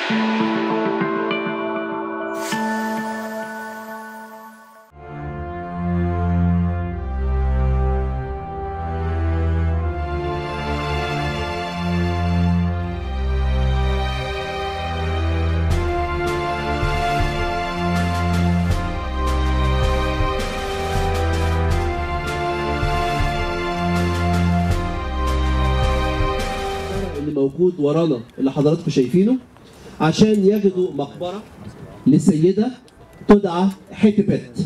اللي موجود ورانا اللي حضراتكم شايفينه عشان يجدوا مقبرة لسيدة تدعى حتبت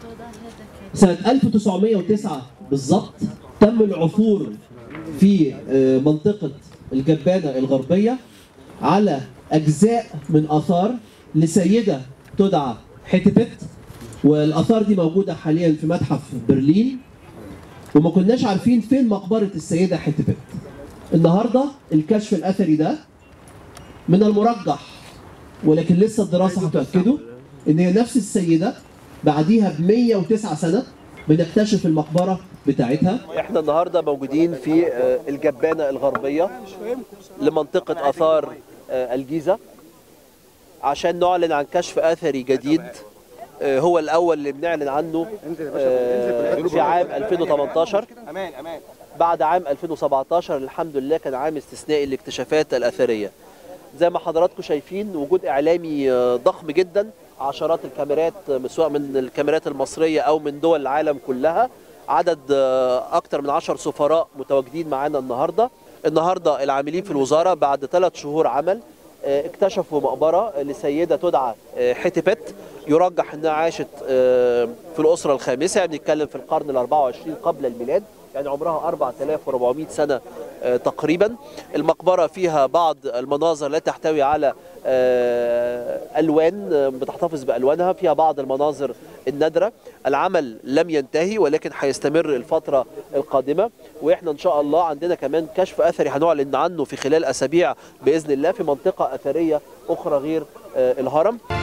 سنة 1909 بالظبط تم العثور في آه، منطقة الجبانة الغربية على أجزاء من آثار لسيدة تدعى حتبت والآثار دي موجودة حاليا في متحف برلين وما كناش عارفين فين مقبرة السيدة حتبت النهارده الكشف الاثري ده من المرجح ولكن لسه الدراسه هتاكده ان هي نفس السيده بعديها ب 109 سنه بنكتشف المقبره بتاعتها احنا النهارده موجودين في الجبانه الغربيه لمنطقه اثار الجيزه عشان نعلن عن كشف اثري جديد آه، هو الاول اللي بنعلن عنه آه، في عام 2018 امان امان بعد عام 2017 الحمد لله كان عام استثنائي للاكتشافات الأثرية زي ما حضراتكم شايفين وجود إعلامي آه، ضخم جدا عشرات الكاميرات آه، سواء من الكاميرات المصرية أو من دول العالم كلها عدد آه، أكتر من عشر سفراء متواجدين معانا النهاردة النهاردة العاملين في الوزارة بعد ثلاث شهور عمل آه، اكتشفوا مقبرة لسيدة تدعى آه، حتبت يرجح انها عاشت آه، في الأسرة الخامسة يعني بنتكلم في القرن ال 24 قبل الميلاد يعني عمرها 4400 سنة آه، تقريبا المقبرة فيها بعض المناظر لا تحتوي على آه، ألوان آه، بتحتفظ بألوانها فيها بعض المناظر النادرة العمل لم ينتهي ولكن هيستمر الفترة القادمة وإحنا إن شاء الله عندنا كمان كشف أثري هنعلن عنه في خلال أسابيع بإذن الله في منطقة أثرية أخرى غير آه، الهرم